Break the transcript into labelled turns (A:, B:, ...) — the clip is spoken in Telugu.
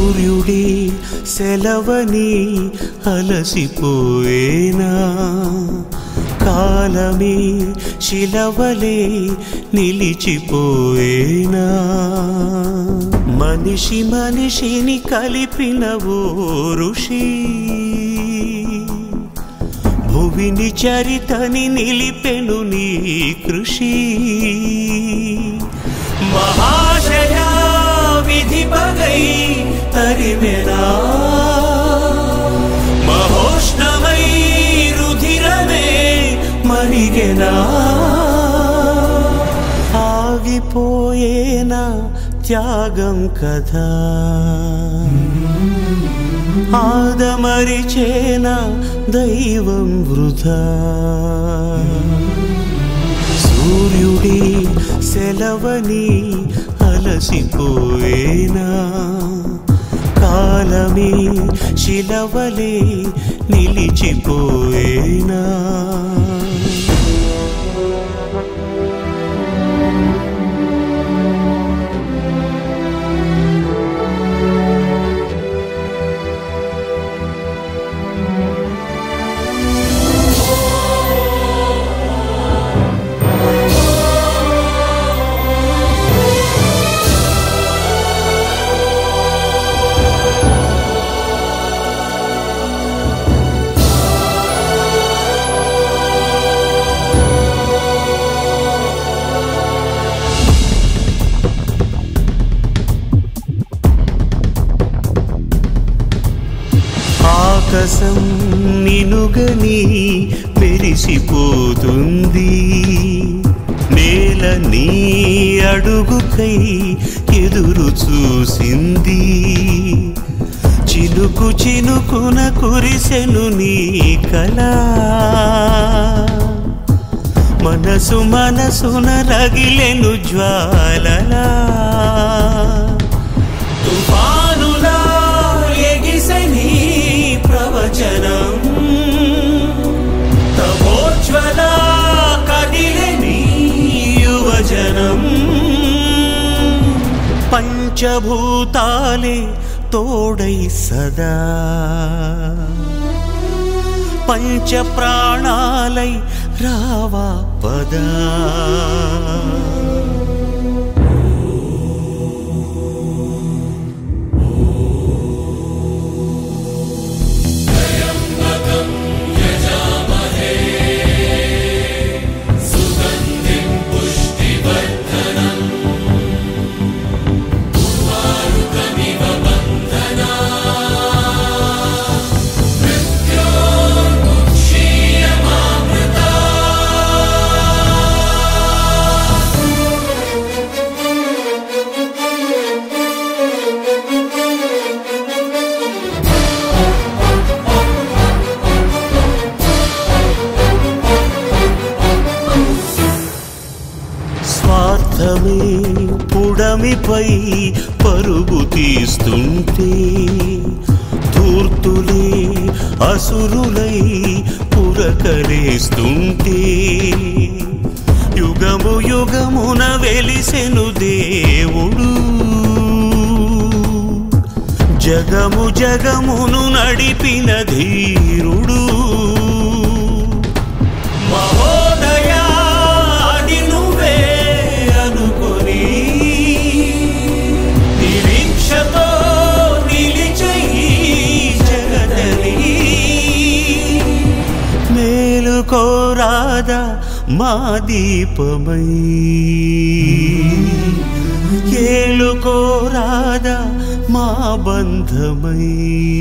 A: సూర్యుడి సెలవని అలసిపోయేనా కాలమే శిలవలే నిలిచిపోయేనా మనిషి మనిషిని కలిపిన ఓ ఋషి భువిని చరితని నిలిపెను నీ కృషి మహాశయ విధి పగై తరిమెనా మహోష్ణమై రుధిరమే మరిగెనా ఆగిపోయేనా త్యాగం కదా ఆదమరిచేన దైవం వృధా సూర్యుడి సెలవని అలసిపోయేనా కాలమే శిలవలే నిలిచిపోయేనా ఆకాశం నినుగని మెరిసిపోతుంది నేల నీ అడుగుకై ఎదురు చూసింది చినుకు చినుకున కురిసెను నీ కళ మనసు మనసున రగిలెను జ్వాలలా తుఫానులా ఎగిసని ప్రవచనం తమోజ్వల కదిలని యువజనం పంచభూతాలే తోడై సదా పంచ ప్రాణాలై రావా పదా స్వార్థమే పుడమిపై పరుగు తీస్తుంటే ధూర్తులే అసురులై పురకలేస్తుంటే యుగము యుగమున వెలిసెను దేవుడు జగము జగమును నడిపిన ధీరుడు మహోదయా అది నువ్వే అనుకొని నిరీక్షతో నిలిచయి జగదని మేలుకోరాదా మా దీపమై ఏలుకోరాదా మా బంధమై